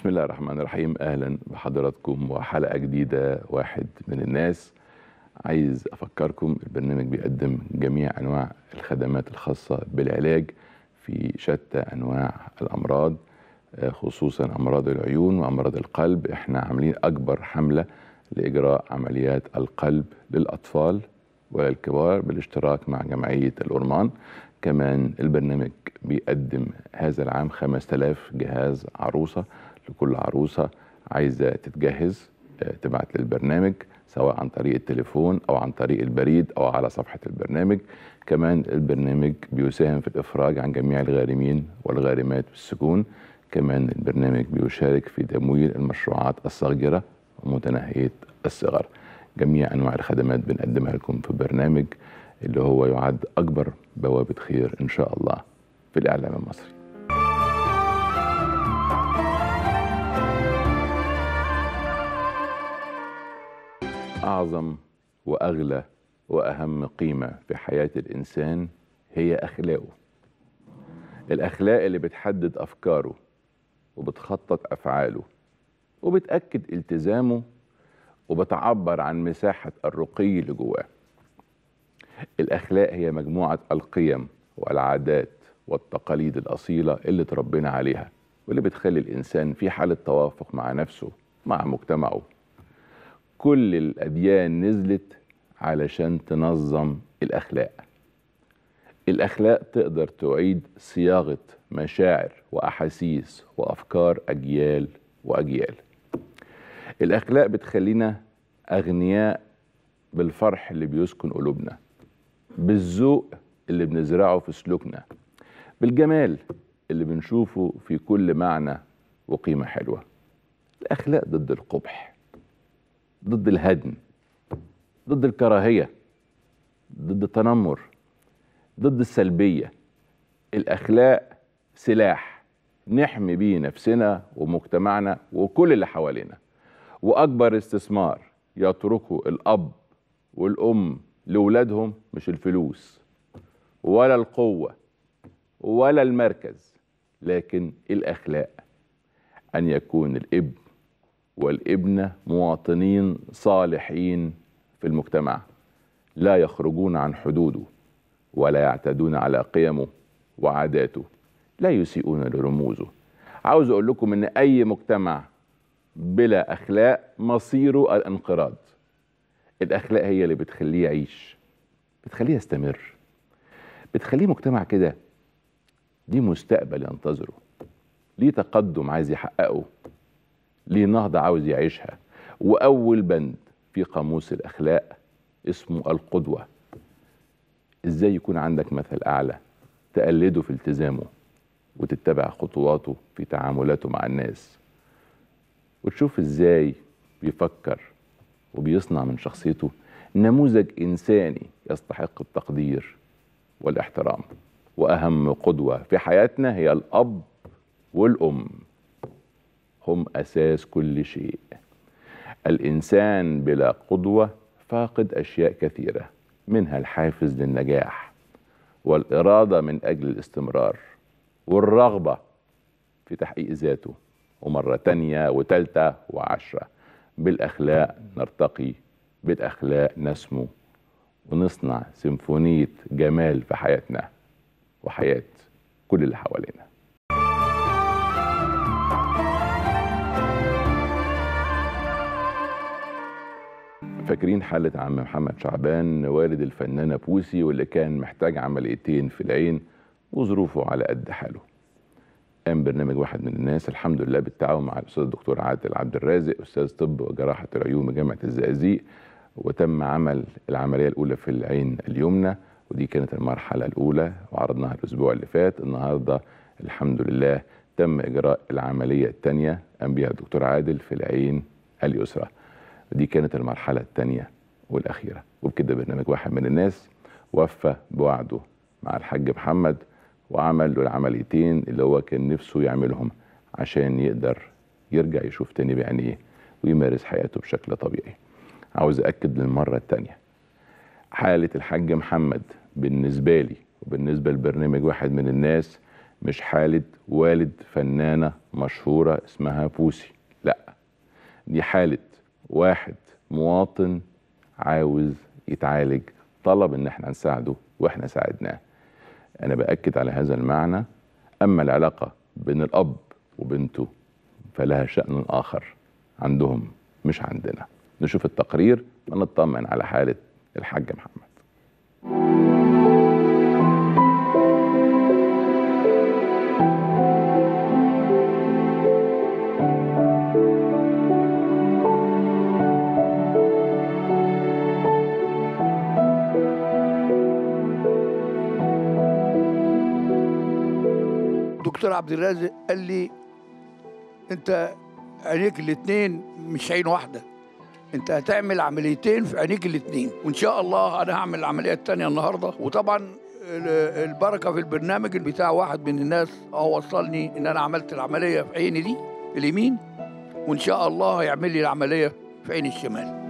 بسم الله الرحمن الرحيم اهلا بحضراتكم وحلقه جديده واحد من الناس عايز افكركم البرنامج بيقدم جميع انواع الخدمات الخاصه بالعلاج في شتى انواع الامراض آه، خصوصا امراض العيون وامراض القلب احنا عاملين اكبر حمله لاجراء عمليات القلب للاطفال وللكبار بالاشتراك مع جمعيه الأورمان كمان البرنامج بيقدم هذا العام 5000 جهاز عروسه لكل عروسه عايزه تتجهز آه، تبعت للبرنامج سواء عن طريق التليفون او عن طريق البريد او على صفحه البرنامج كمان البرنامج بيساهم في الافراج عن جميع الغارمين والغارمات بالسجون كمان البرنامج بيشارك في تمويل المشروعات الصغيره ومتناهيه الصغر جميع انواع الخدمات بنقدمها لكم في برنامج اللي هو يعد اكبر بوابه خير ان شاء الله في الاعلام المصري اعظم واغلى واهم قيمه في حياه الانسان هي اخلاقه الاخلاق اللي بتحدد افكاره وبتخطط افعاله وبتاكد التزامه وبتعبر عن مساحه الرقي اللي جواه الاخلاق هي مجموعه القيم والعادات والتقاليد الاصيله اللي تربينا عليها واللي بتخلي الانسان في حاله توافق مع نفسه مع مجتمعه كل الاديان نزلت علشان تنظم الاخلاق الاخلاق تقدر تعيد صياغه مشاعر واحاسيس وافكار اجيال واجيال الاخلاق بتخلينا اغنياء بالفرح اللي بيسكن قلوبنا بالذوق اللي بنزرعه في سلوكنا بالجمال اللي بنشوفه في كل معنى وقيمه حلوه الاخلاق ضد القبح ضد الهدم ضد الكراهيه ضد التنمر ضد السلبيه الاخلاق سلاح نحمي بيه نفسنا ومجتمعنا وكل اللي حوالينا واكبر استثمار يتركه الاب والام لاولادهم مش الفلوس ولا القوه ولا المركز لكن الاخلاق ان يكون الابن والابنه مواطنين صالحين في المجتمع لا يخرجون عن حدوده ولا يعتدون على قيمه وعاداته لا يسيئون لرموزه عاوز اقول لكم ان اي مجتمع بلا اخلاق مصيره الانقراض الاخلاق هي اللي بتخليه يعيش بتخليه يستمر بتخليه مجتمع كده ليه مستقبل ينتظره ليه تقدم عايز يحققه ليه نهضة عاوز يعيشها وأول بند في قاموس الأخلاق اسمه القدوة إزاي يكون عندك مثل أعلى تقلده في التزامه وتتبع خطواته في تعاملاته مع الناس وتشوف إزاي بيفكر وبيصنع من شخصيته نموذج إنساني يستحق التقدير والاحترام وأهم قدوة في حياتنا هي الأب والأم هم اساس كل شيء الانسان بلا قدوه فاقد اشياء كثيره منها الحافز للنجاح والاراده من اجل الاستمرار والرغبه في تحقيق ذاته ومره تانيه وتالته وعشره بالاخلاق نرتقي بالاخلاق نسمو ونصنع سيمفونيه جمال في حياتنا وحياه كل اللي حوالينا فاكرين حالة عم محمد شعبان والد الفنانة بوسي واللي كان محتاج عمليتين في العين وظروفه على قد حاله قام برنامج واحد من الناس الحمد لله بالتعاون مع الاستاذ الدكتور عادل عبد الرازق استاذ طب وجراحه العيون بجامعه الزقازيق وتم عمل العمليه الاولى في العين اليمنى ودي كانت المرحله الاولى وعرضناها الاسبوع اللي فات النهارده الحمد لله تم اجراء العمليه الثانيه قام بها الدكتور عادل في العين اليسرى دي كانت المرحلة الثانية والأخيرة وبكده برنامج واحد من الناس وفى بوعده مع الحاج محمد وعمل له العمليتين اللي هو كان نفسه يعملهم عشان يقدر يرجع يشوف تاني بعينيه ويمارس حياته بشكل طبيعي عاوز أكد للمرة التانية حالة الحاج محمد بالنسبة لي وبالنسبة لبرنامج واحد من الناس مش حالة والد فنانة مشهورة اسمها بوسي لا دي حالة واحد مواطن عاوز يتعالج طلب ان احنا نساعده واحنا ساعدناه انا باكد على هذا المعنى اما العلاقه بين الاب وبنته فلها شان اخر عندهم مش عندنا نشوف التقرير ونطمن على حاله الحاج محمد دكتور عبد الرازق قال لي انت عينيك الاثنين مش عين واحده انت هتعمل عمليتين في عينيك الاثنين وان شاء الله انا هعمل العمليه الثانيه النهارده وطبعا ال- البركه في البرنامج بتاع واحد من الناس هو وصلني ان انا عملت العمليه في عيني دي اليمين وان شاء الله هيعمل لي العمليه في عيني الشمال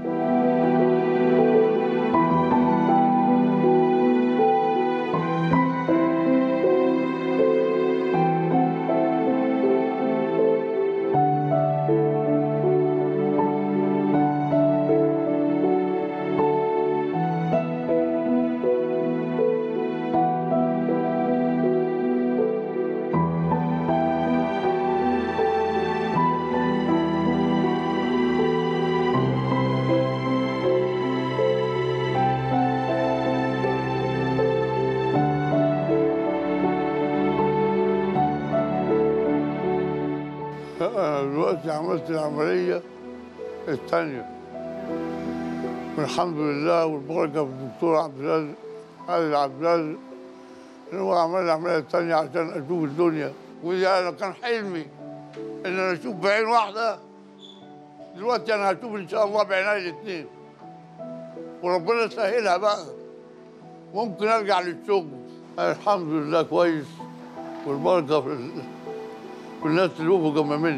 أنا دلوقتي عملت العملية الثانية والحمد لله والبركة في الدكتور عبد الرازق علي عبد الرازق إن هو عمل العملية الثانية عشان أشوف الدنيا ودي أنا كان حلمي إن أنا أشوف بعين واحدة دلوقتي أنا هشوف إن شاء الله بعيني الاثنين وربنا يسهلها بقى ممكن أرجع للشغل أنا الحمد لله كويس والبركة في ال- والناس اللي وقفوا جنب مني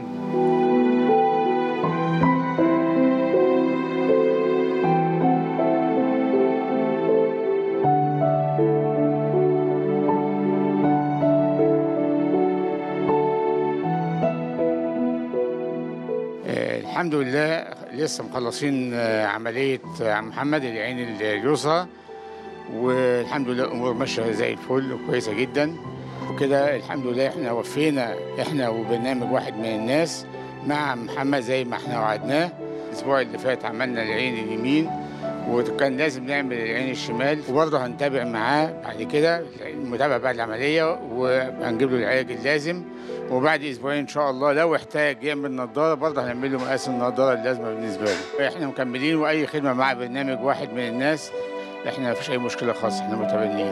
آه، الحمد لله لسه مخلصين آه، عملية آه، عم محمد العين اليسرى والحمد لله الأمور ماشية زي الفل وكويسة جدا وكده الحمد لله احنا وفينا احنا وبرنامج واحد من الناس مع عم محمد زي ما احنا وعدناه الأسبوع اللي فات عملنا العين اليمين وكان لازم نعمل العين الشمال وبرضه هنتابع معاه بعد كده المتابعة بعد العملية وهنجيب له العلاج اللازم وبعد اسبوعين ان شاء الله لو احتاج يعمل نظاره برضه هنعمل له مقاس النظاره اللازمه بالنسبه له احنا مكملين واي خدمه مع برنامج واحد من الناس احنا مفيش اي مشكله خالص احنا متبنيين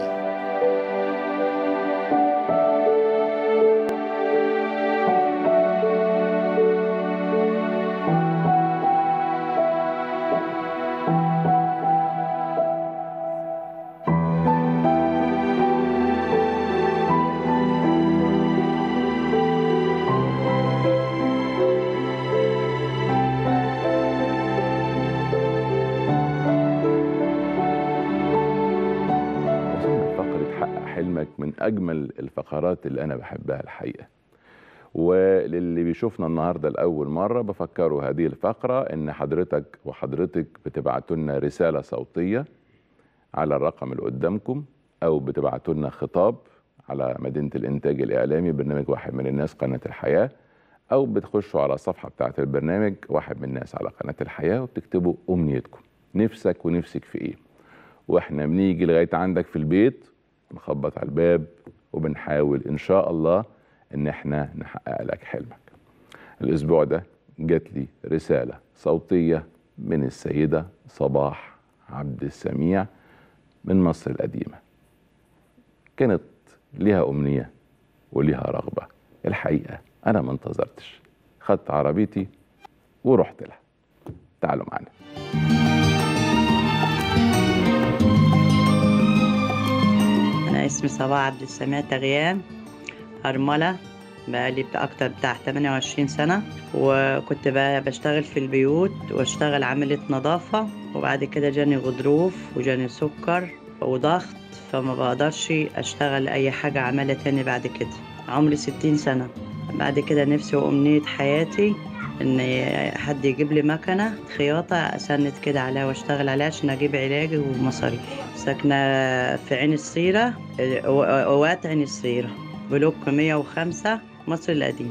وصلنا لفقرة حقق حلمك من أجمل الفقرات اللي أنا بحبها الحقيقة وللي بيشوفنا النهاردة لأول مرة بفكره هذه الفقرة إن حضرتك وحضرتك بتبعتوا لنا رسالة صوتية على الرقم اللي قدامكم أو بتبعتوا لنا خطاب على مدينة الإنتاج الإعلامي برنامج واحد من الناس قناة الحياة أو بتخشوا على الصفحة بتاعة البرنامج واحد من الناس على قناة الحياة وبتكتبوا أمنيتكم نفسك ونفسك في إيه واحنا بنيجي لغايه عندك في البيت نخبط على الباب وبنحاول ان شاء الله ان احنا نحقق لك حلمك الاسبوع ده جات لي رساله صوتيه من السيده صباح عبد السميع من مصر القديمه كانت ليها امنيه وليها رغبه الحقيقه انا ما انتظرتش خدت عربيتي ورحت لها تعالوا معنا أنا اسمي صباح عبد السميع تغيان أرملة بقالي بتاع أكتر بتاع 28 سنة وكنت بقى بشتغل في البيوت واشتغل عاملة نظافة وبعد كده جاني غضروف وجاني سكر وضغط فما بقدرش أشتغل أي حاجة عمالة تاني بعد كده عمري ستين سنة بعد كده نفسي وأمنية حياتي إن حد يجيب لي مكنة خياطة أسند كده عليها وأشتغل عليها عشان أجيب علاجي ومصاريف ساكنة في عين الصيرة وقت عين الصيرة بلوك 105 مصر القديم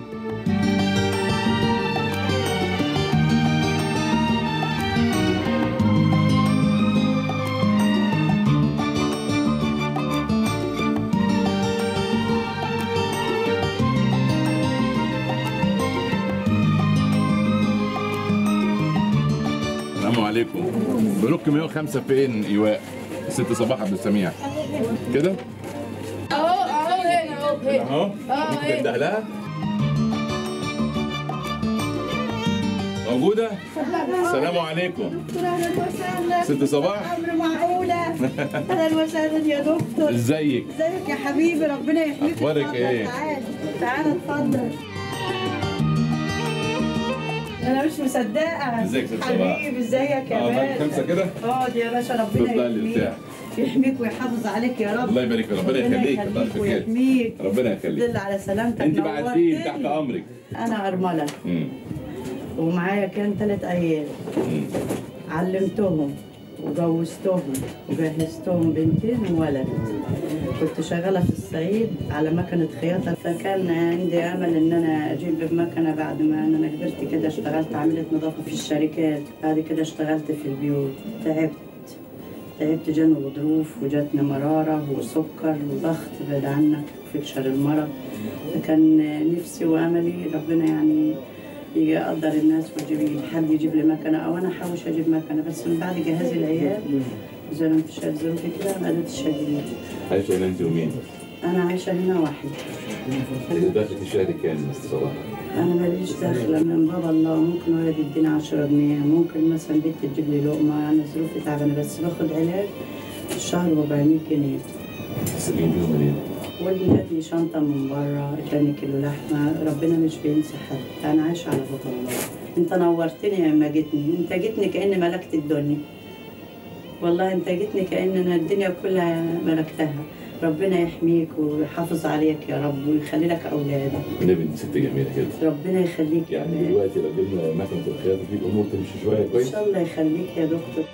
السلام عليكم بلوك 105 فين ايواء ست صباح عبد السميع كده اهو اهو هنا اهو هنا اهو ممكن تنده لها موجودة؟ السلام عليكم ست صباح أمر معقولة أهلا وسهلا يا دكتور ازيك؟ ازيك يا حبيبي ربنا يحميك أخبارك اتفضل، إيه؟ تعال تعال اتفضل أنا مش مصدقة ازيك يا ست صباح؟ حبيبي ازيك يا اه معاك باشا خمسة كده؟ اقعد يا باشا ربنا تفضل يحميك بتاع. يحميك ويحافظ عليك يا رب الله يبارك فيك ربنا يخليك الله يخليك يخليك ويحميك ربنا يخليك دل على سلامتك انت بعتين نورتني. تحت امرك أنا أرملة مم. ومعايا كان ثلاث عيال مم. علمتهم وجوزتهم وجهزتهم بنتين وولد كنت شغالة في الصعيد على مكنة خياطة فكان عندي أمل إن أنا أجيب مكنة بعد ما أنا كبرت كده اشتغلت عاملة نظافة في الشركات بعد كده اشتغلت في البيوت تعبت تعبت جاني غضروف وجاتني مرارة وسكر وضغط بعد عنك وفكشر المرض فكان نفسي وأملي ربنا يعني يقدر الناس ويجيب حد يجيب لي مكنه او انا احوش اجيب مكنه بس من بعد جهاز العيال زي ما انت شايف ظروفي كده ما قدرتش اجيب عايشة هنا انت ومين؟ انا عايشه هنا وحدي دخلت الشهر كام ست صباح؟ انا ماليش داخله من بابا الله ممكن ولد يديني 10 جنيه ممكن مثلا بنت تجيب لي لقمه انا ظروفي تعبانه بس باخد علاج في الشهر 400 جنيه تسلمين بيهم منين؟ والدي جاتني شنطة من بره جاني كيلو لحمة ربنا مش بينسى حد أنا عايشة على فضل الله أنت نورتني لما جيتني أنت جيتني كأني ملكت الدنيا والله أنت جيتني كأن أنا الدنيا كلها ملكتها ربنا يحميك ويحافظ عليك يا رب ويخلي لك أولاد النبي انت ست جميلة كده ربنا يخليك يا يعني بابا. دلوقتي لو جبنا مكنة الخياطة دي الامور تمشي شوية إن كويس؟ شاء الله يخليك يا دكتور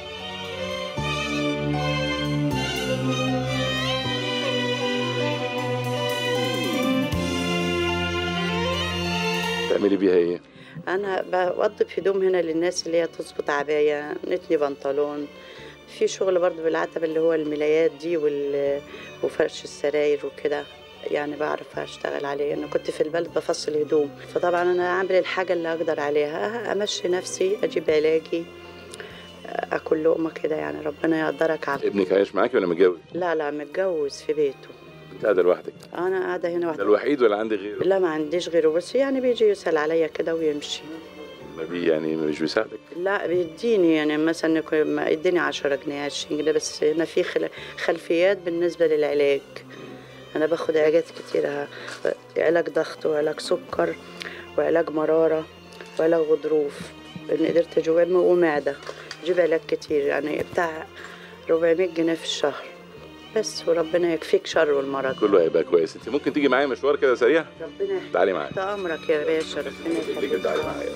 تعملي بيها ايه؟ انا بوضب هدوم هنا للناس اللي هي تظبط عبايه نتني بنطلون في شغل برضو بالعتبة اللي هو الملايات دي وال... وفرش السراير وكده يعني بعرف اشتغل عليه انا كنت في البلد بفصل هدوم فطبعا انا اعمل الحاجه اللي اقدر عليها امشي نفسي اجيب علاجي اكل لقمه كده يعني ربنا يقدرك على ابنك عايش معاكي ولا متجوز؟ لا لا متجوز في بيته انت قاعدة لوحدك انا قاعده هنا ده واحده الوحيد ولا عندك غيره؟ لا ما عنديش غيره بس يعني بيجي يسأل عليا كده ويمشي ما بي يعني مش بيساعدك؟ لا بيديني يعني مثلا يكون- ما يديني 10 جنيه 20 جنيه بس انا في خل- خلفيات بالنسبه للعلاج انا باخد علاجات كتيره علاج ضغط وعلاج سكر وعلاج مراره وعلاج غضروف ان قدرت اجيب ومعده اجيب علاج كتير يعني بتاع 400 جنيه في الشهر بس وربنا يكفيك شر المرض كله هيبقى كويس انت ممكن تيجي معايا مشوار كده سريع؟ ربنا يحفظك تعالي معايا تحت امرك يا باشا ربنا خليك يخليك تعالي معايا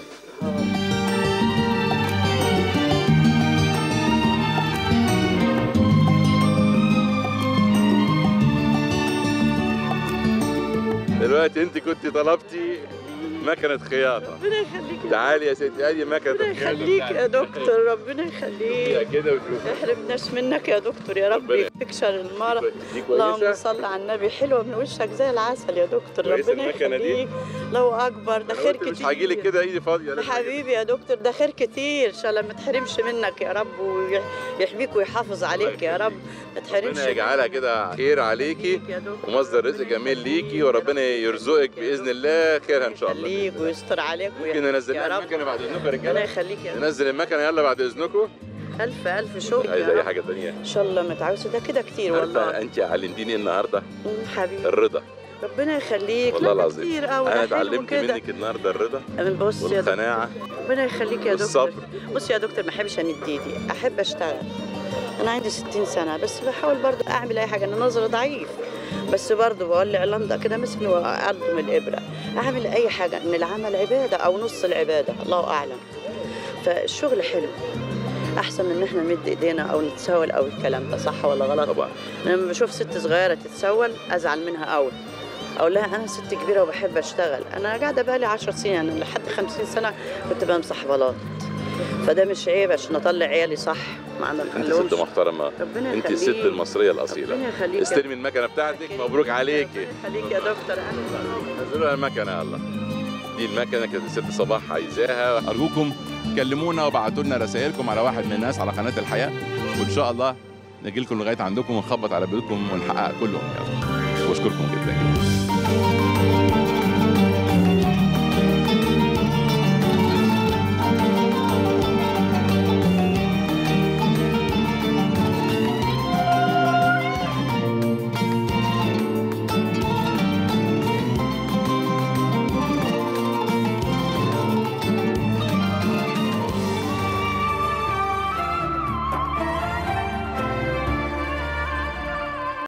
دلوقتي انت كنت طلبتي مكنة خياطة ربنا يخليك يا تعالي يا ستي ادي مكنة ربنا الخياطة يخليك يا بتاعتك. دكتور ربنا فيها يخليك كده وشوفي ما يحرمناش منك يا دكتور يا رب ربنا- يكشر المرض دي اللهم كويسة صل على النبي حلوه من وشك زي العسل يا دكتور كويسة ربنا المكنة دي؟ يخليك لو اكبر ده انا خير قلت كتير مش هاجيلك كده ايدي فاضية يا لازم حبيبي يا دكتور ده خير كتير ان شاء الله ما تحرمش منك يا رب ويحميك ويحافظ عليك يا رب ما تحرمش ربنا يجعلها منك. كده خير عليكي يخليك يا دكتور ومصدر رزق جميل ليكي وربنا يرزقك باذن الله خيرها ان شاء الله يخليك ويستر عليك ممكن ويحميك ننزل يا لها رب المكنه بعد اذنكم يا ربنا رجاله يخليك يا رب ننزل المكنه يلا بعد اذنكم الف الف شكر عايز يا اي رب حاجه ثانيه ان شاء الله متعوسه ده كده كتير عارفه والله انت علمتيني النهارده مم، حبيبي الرضا ربنا يخليك والله لا ده العظيم كتير قوي انا ده حلو اتعلمت كده. منك النهارده الرضا بص يا دكتور والقناعه ربنا يخليك يا دكتور والصبر بص يا دكتور ما احبش امد ايدي احب اشتغل انا عندي 60 سنه بس بحاول برضه اعمل اي حاجه انا نظري ضعيف بس برضه بولع لندا كده مثل واقدم الابره اعمل اي حاجه ان العمل عباده او نص العباده الله اعلم فالشغل حلو احسن من ان احنا نمد ايدينا او نتسول او الكلام ده صح ولا غلط طبعا أنا لما بشوف ست صغيره تتسول ازعل منها قوي اقول لها انا ست كبيره وبحب اشتغل انا قاعده بقالي 10 سنين يعني لحد 50 سنه كنت بمسح بلاط فده مش عيب عشان اطلع عيالي صح ما انت عملهمش ست محترمه ربنا انت يخليك. الست المصريه الاصيله ربنا يخليك استلمي المكنه بتاعتك مبروك عليكي ربنا يخليك يا دكتور انا نزلوا لها المكنه يلا دي المكنه كانت الست صباح عايزاها ارجوكم كلمونا وابعتوا لنا رسائلكم على واحد من الناس على قناه الحياه وان شاء الله نجي لكم لغايه عندكم ونخبط على بيوتكم ونحقق كل امنياتكم واشكركم جدا جدا